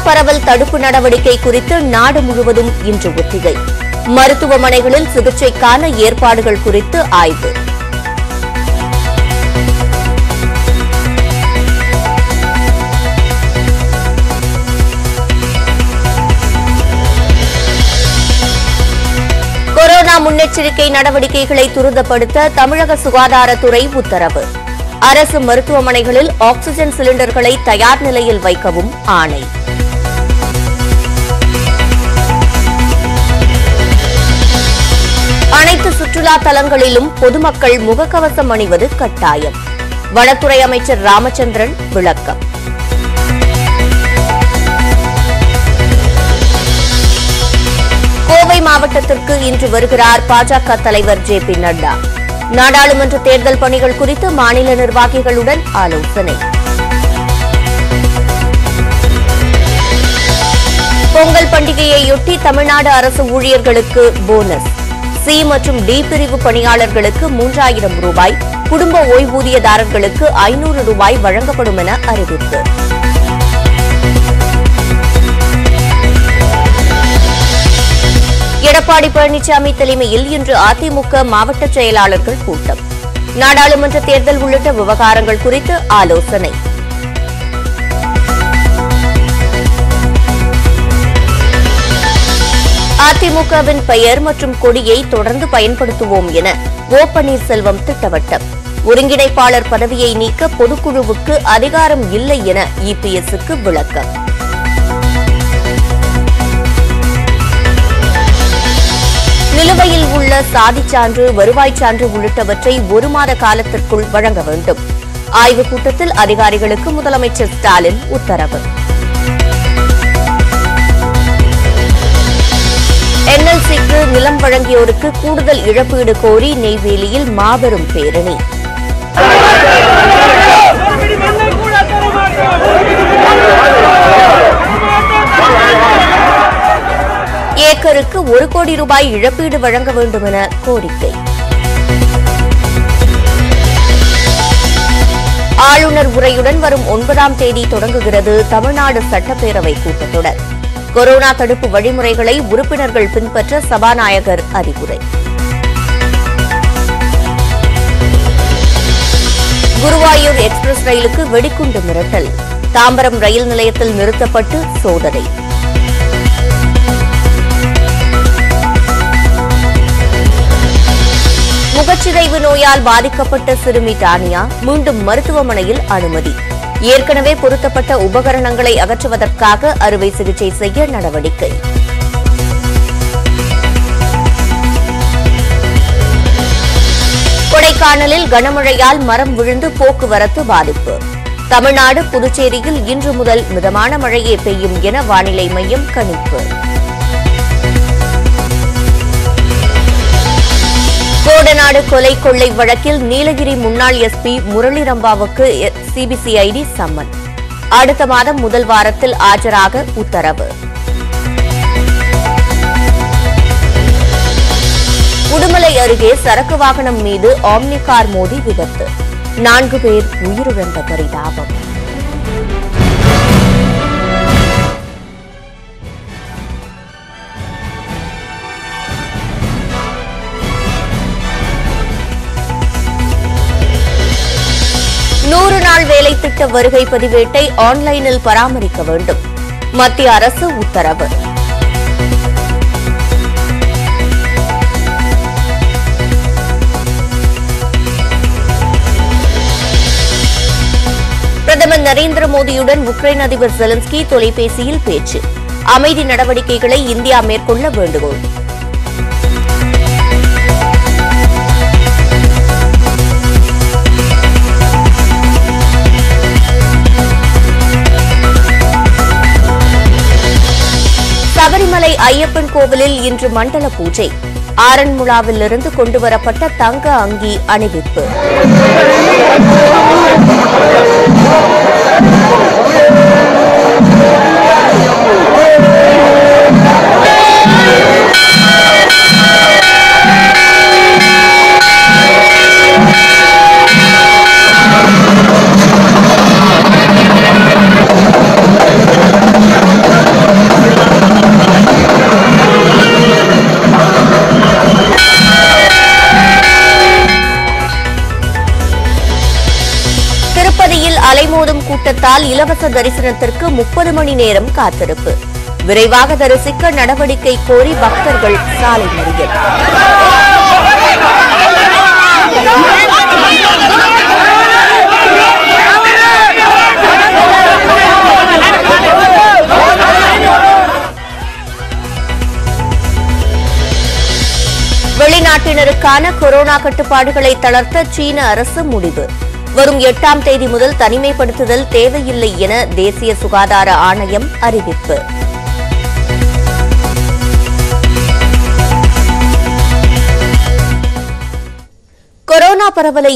பரவல் தடுப்பு நடவடிக்கை குறித்து நாடு முழுவதும் இன்று ஒத்திகை மருத்துவமனைகளில் சிகிச்சைக்கான ஏற்பாடுகள் குறித்து ஆய்வு கொரோனா முன்னெச்சரிக்கை நடவடிக்கைகளை துரிதப்படுத்த தமிழக சுகாதாரத்துறை உத்தரவு அரசு மருத்துவமனைகளில் ஆக்ஸிஜன் சிலிண்டர்களை தயார் நிலையில் வைக்கவும் ஆணை அனைத்து சுற்றுலா தலங்களிலும் பொதுமக்கள் முகக்கவசம் அணிவது கட்டாயம் வனத்துறை அமைச்சர் ராமச்சந்திரன் விளக்கம் கோவை மாவட்டத்திற்கு இன்று வருகிறார் பாஜக தலைவர் ஜே பி நட்டா நாடாளுமன்ற தேர்தல் பணிகள் குறித்து மாநில நிர்வாகிகளுடன் ஆலோசனை பொங்கல் பண்டிகையையொட்டி தமிழ்நாடு அரசு ஊழியர்களுக்கு போனஸ் சி மற்றும் டி பிரிவு பணியாளர்களுக்கு மூன்றாயிரம் ரூபாய் குடும்ப ஓய்வூதியதாரர்களுக்கு ஐநூறு ரூபாய் வழங்கப்படும் என அறிவிப்பு எடப்பாடி பழனிசாமி தலைமையில் இன்று அதிமுக மாவட்ட செயலாளர்கள் கூட்டம் நாடாளுமன்ற தேர்தல் உள்ளிட்ட விவகாரங்கள் குறித்து ஆலோசனை அதிமுகவின் பெயர் மற்றும் கொடியை தொடர்ந்து பயன்படுத்துவோம் என ஓ பன்னீர்செல்வம் திட்டவட்டம் ஒருங்கிணைப்பாளர் பதவியை நீக்க பொதுக்குழுவுக்கு அதிகாரம் இல்லை என இபிஎஸ்க்கு விளக்கம் நிலுவையில் உள்ள சாதிச் சான்று வருவாய்ச் சான்று உள்ளிட்டவற்றை ஒரு மாத காலத்திற்குள் வழங்க வேண்டும் ஆய்வுக் கூட்டத்தில் அதிகாரிகளுக்கு முதலமைச்சர் ஸ்டாலின் உத்தரவு என்எல்சிக்கு நிலம் வழங்கியோருக்கு கூடுதல் இழப்பீடு கோரி நெய்வேலியில் மாபெரும் பேரணி மறுபடி மண்ணை கூட தர மாட்டோம் ஏக்கருக்கு ஒரு கோடி ரூபாய் இழப்பீடு வழங்க வேண்டும் என கோரிக்கை ஆளுநர் உரையுடன் வரும் ஒன்பதாம் தேதி தொடங்குகிறது தமிழ்நாடு சட்டப்பேரவை கூட்டத்தொடர் கொரோனா தடுப்பு வழிமுறைகளை உறுப்பினர்கள் பின்பற்ற சபாநாயகர் அறிவுரை குருவாயூர் எக்ஸ்பிரஸ் ரயிலுக்கு வெடிகுண்டு மிரட்டல் தாம்பரம் ரயில் நிலையத்தில் நிறுத்தப்பட்டு சோதனை முகச்சிதைவு நோயால் பாதிக்கப்பட்ட சிறுமி டானியா மீண்டும் மருத்துவமனையில் அனுமதி ஏற்கனவே பொருத்தப்பட்ட உபகரணங்களை அகற்றுவதற்காக அறுவை சிகிச்சை செய்ய நடவடிக்கை கொடைக்கானலில் கனமழையால் மரம் விழுந்து போக்குவரத்து பாதிப்பு தமிழ்நாடு புதுச்சேரியில் இன்று முதல் மிதமான மழையே பெய்யும் என வானிலை மையம் கணிப்பு கோடநாடு கொலை கொள்ளை வழக்கில் நீலகிரி முன்னாள் எஸ்பி முரளி ரம்பாவுக்கு சிபிசிஐடி சம்மன் அடுத்த மாதம் முதல் வாரத்தில் ஆஜராக உத்தரவு உடுமலை அருகே சரக்கு வாகனம் மீது ஆம்னி கார் மோதி விபத்து நான்கு பேர் உயிரிழந்த பரிதாபம் நூறு நாள் வேலை திட்ட வருகை பதிவேட்டை ஆன்லைனில் பராமரிக்க வேண்டும் மத்திய அரசு உத்தரவு பிரதமர் நரேந்திர மோடியுடன் உக்ரைன் அதிபர் செலன்ஸ்கி தொலைபேசியில் பேச்சு அமைதி நடவடிக்கைகளை இந்தியா மேற்கொள்ள வேண்டுகோள் சபரிமலை ஐயப்பன் கோவிலில் இன்று மண்டல பூஜை ஆரன்முளாவிலிருந்து கொண்டுவரப்பட்ட தங்க அங்கி அணிவிப்பு அலைமோதும் கூட்டத்தால் இலவச தரிசனத்திற்கு முப்பது மணி நேரம் காத்திருப்பு விரைவாக தரிசிக்க நடவடிக்கை கோரி பக்தர்கள் சாலை மறியல் வெளிநாட்டினருக்கான கொரோனா கட்டுப்பாடுகளை தளர்த்த சீன அரசு முடிவு வரும் எட்டாம் தேதி முதல் தனிமைப்படுத்துதல் தேவையில்லை என தேசிய சுகாதார ஆணையம் அறிவிப்பு கொரோனா பரவலை